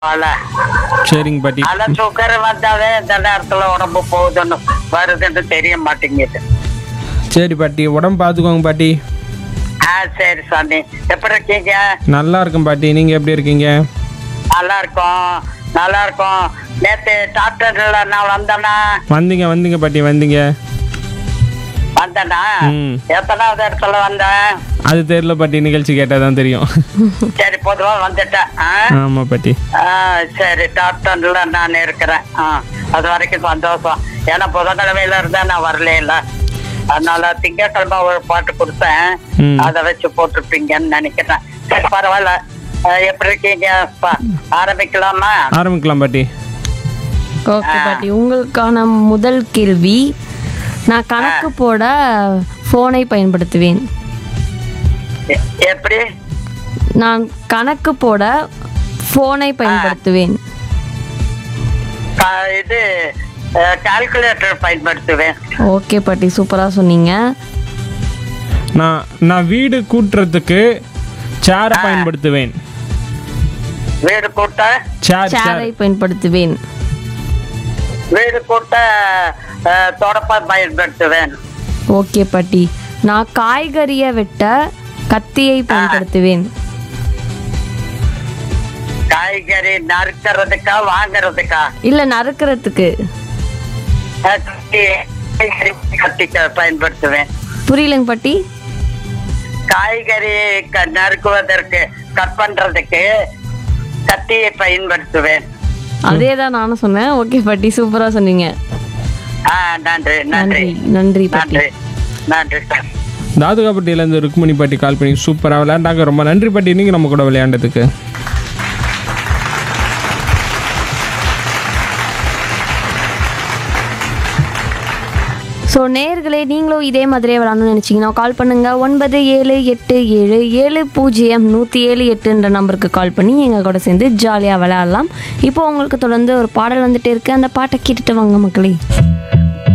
போல சரிங்க பாட்டி ஆனா சுகர் வந்தாவே இந்த நேரத்துல உடம்பு போகுதுன்னு வருதுன்னு தெரிய மாட்டேங்குது சரி பாட்டி உடம்பு பார்த்துக்கோங்க பாட்டி ஆ சரி சாமி எப்படி இருக்கீங்க நல்லா இருக்கும் பாட்டி நீங்கள் எப்படி இருக்கீங்க நல்லா இருக்கோம் நல்லா இருக்கோம் நேத்து டாக்டர்ல நான் வந்தேனா வந்தீங்க வந்தீங்க பாட்டி வந்தீங்க வந்தேனா ம். எத்தனாவது இடத்துல வந்தேன் அது தெரியல பாட்டி நிகழ்ச்சி கேட்டால் தான் தெரியும் சரி பொதுவா வந்துட்டேன் ஆ? ஆமாம் பாட்டி ஆ, சரி டாக்டர்ல நான் இருக்கிறேன் ஆ, அது வரைக்கும் சந்தோஷம் ஏன்னா புதன்கிழமையில இருந்தா நான் வரல இல்ல அதனால திங்கட்கிழமை ஒரு பாட்டு கொடுத்தேன் ம். அதை வச்சு போட்டிருப்பீங்கன்னு நினைக்கிறேன் சரி பரவாயில்ல ஆ, எப்படி இருக்கீங்க ப- ஆரம்பிக்கலாமா ஆரம்பிக்கலாம் பாட்டி ஓகே பாட்டி உங்களுக்கான முதல் கேள்வி நான் கணக்கு போட ஃபோனை பயன்படுத்துவேன் எ- எப்படி நான் கணக்கு போட ஃபோனை பயன்படுத்துவேன் கா- இது கால்குலேட்டர் பயன்படுத்துவேன் ஓகே பாட்டி சூப்பராக சொன்னீங்க நான் நான் வீடு கூட்டுறதுக்கு சேரை பயன்படுத்துவேன் வீடு கூட்ட சேர் சேர் சேரை பயன்படுத்துவேன் வீடு கூட்ட ஆ, தொடப்ப பயன்படுத்துவேன் ஓகே பாட்டி நான் காய்கறியை வெட்ட கத்தியை பயன்படுத்துவேன் காய்கறி நறுக்கிறதுக்கா வாங்குறதுக்கா இல்லை நறுக்கிறதுக்கு கத்தி காய்கறி கத்திக்க பயன்படுத்துவேன் புரியலங்க பாட்டி காய்கறி க- நறுக்குவதற்கு கட் பண்றதுக்கு கத்தியை பயன்படுத்துவேன் அதே தான் நானும் சொன்னேன் ஓகே பாட்டி சூப்பராக சொன்னீங்க ஆ நன்றி நன்றி நன்றி நன்றி பாட்டி நன்றி நன்றி சார் தாதுகாப்பட்டியிலேருந்து ருக்மணி பாட்டி கால் பண்ணி சூப்பராக விளையாண்டாங்க ரொம்ப நன்றி பாட்டி நீங்கள் நம்ம கூட விளையாண்டதுக்கு ஸோ நேர்களே நீங்களும் இதே மாதிரியே விளாடணும்னு நினச்சிங்கன்னா கால் பண்ணுங்கள் ஒன்பது ஏழு எட்டு ஏழு ஏழு பூஜ்ஜியம் நூற்றி ஏழு எட்டுன்ற நம்பருக்கு கால் பண்ணி எங்கள் கூட சேர்ந்து ஜாலியாக விளையாடலாம் இப்போ உங்களுக்கு தொடர்ந்து ஒரு பாடல் வந்துட்டே இருக்கு அந்த பாட்டை கேட்டுட்டு வாங்க மக்களே